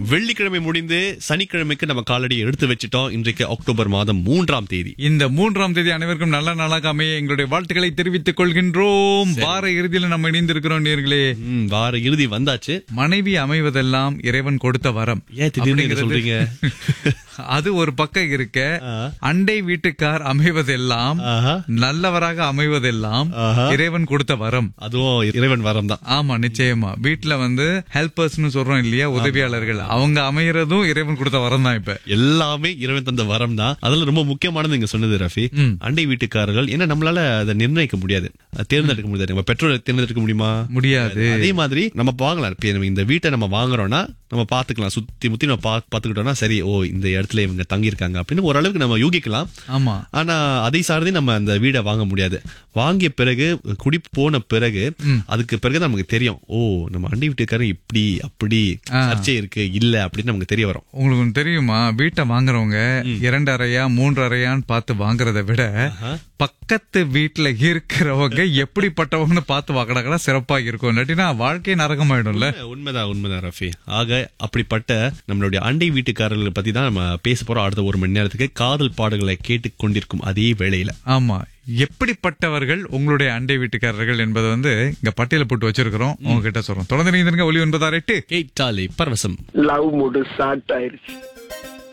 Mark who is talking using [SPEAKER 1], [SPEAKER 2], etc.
[SPEAKER 1] வெள்ளிக்கிழமை முடிந்து சனிக்கிழமைக்கு நம்ம காலடி எடுத்து வச்சிட்டோம் இன்றைக்கு அக்டோபர் மாதம் மூன்றாம் தேதி
[SPEAKER 2] இந்த மூன்றாம் தேதி அனைவருக்கும் நல்ல நாளாக அமைய எங்களுடைய வாழ்த்துக்களை தெரிவித்துக் கொள்கின்றோம் வார இறுதியில் நம்ம இணைந்திருக்கிறோம் நேர்களே
[SPEAKER 1] ம், வார இறுதி வந்தாச்சு
[SPEAKER 2] மனைவி அமைவதெல்லாம் இறைவன் கொடுத்த வரம்
[SPEAKER 1] ஏன் திடீர்னு இதை
[SPEAKER 2] அப்படிங்கிறது-
[SPEAKER 1] சொல்றீங்க
[SPEAKER 2] அது ஒரு பக்கம் இருக்க அண்டை வீட்டுக்கார் அமைவதெல்லாம்
[SPEAKER 1] ஆஹா.
[SPEAKER 2] நல்லவராக அமைவதெல்லாம்
[SPEAKER 1] ஆஹா.
[SPEAKER 2] இறைவன் கொடுத்த வரம்
[SPEAKER 1] அதுவும் இறைவன் வரம் தான்
[SPEAKER 2] ஆமா நிச்சயமா வீட்டுல வந்து ஹெல்பர்ஸ்னு சொல்றோம் இல்லையா உதவியாளர்கள் அவங்க அமையறதும் இறைவன் கொடுத்த வரம் தான் இப்ப
[SPEAKER 1] எல்லாமே இறைவன் தந்த வரம் தான் அதுல ரொம்ப முக்கியமானது நீங்க சொன்னது ரஃபி
[SPEAKER 2] ம்.
[SPEAKER 1] அண்டை வீட்டுக்காரர்கள் ஏன்னா நம்மளால அதை நிர்ணயிக்க முடியாது அதை தேர்ந்தெடுக்க முடியாது நம்ம பெற்றோரை தேர்ந்தெடுக்க முடியுமா
[SPEAKER 2] முடியாது
[SPEAKER 1] அதே மாதிரி நம்ம வாங்கலாம் இப்ப நம்ம இந்த வீட்டை நம்ம வாங்குறோம்னா நம்ம பாத்துக்கலாம் சுத்தி முத்தி நம்ம பா- பாத்துக்கிட்டோம்னா சரி ஓ இந்த இடத்துல இவங்க தங்கி இருக்காங்க அப்படின்னு ஓரளவுக்கு நம்ம யூகிக்கலாம்
[SPEAKER 2] ஆமா
[SPEAKER 1] ஆனா அதை சார்ந்தே நம்ம அந்த வீடை வாங்க முடியாது வாங்கிய பிறகு குடி போன பிறகு அதுக்கு பிறகு நமக்கு தெரியும் ஓ நம்ம அண்டை வீட்டுக்காரன் இப்படி அப்படி சர்ச்சை இருக்கு இல்ல அப்படின்னு நமக்கு தெரிய வரும்
[SPEAKER 2] உங்களுக்கு ஒண்ணு தெரியுமா வீட்டை வாங்குறவங்க இரண்டு அறையா மூன்று அறையான்னு பார்த்து வாங்குறதை விட பக்கத்து வீட்டுல இருக்கிறவங்க எப்படிப்பட்டவங்கன்னு பார்த்து வாங்கினாங்கன்னா சிறப்பா இருக்கும் இல்லாட்டினா வாழ்க்கை நரகமாயிடும்ல
[SPEAKER 1] உண்மைதான் உண்மைதான் ரஃபி ஆக அப்படிப்பட்ட நம்மளுடைய அண்டை வீட்டுக்காரர்களை பத்தி தான் நம்ம பேச போறோம் அடுத்த ஒரு மணி நேரத்துக்கு காதல் பாடல்களை கேட்டுக் கொண்டிருக்கும் அதே வேளையில
[SPEAKER 2] ஆமா எப்படிப்பட்டவர்கள் உங்களுடைய அண்டை வீட்டுக்காரர்கள் என்பதை வந்து இங்க பட்டியல போட்டு வச்சிருக்கிறோம் உங்ககிட்ட சொல்றோம் தொடர்ந்து நீங்க ஒளி ஒன்பதாறு எட்டு
[SPEAKER 1] கேட்டாலே பரவசம்
[SPEAKER 3] லவ் மூடு ஸ்டார்ட் ஆயிருச்சு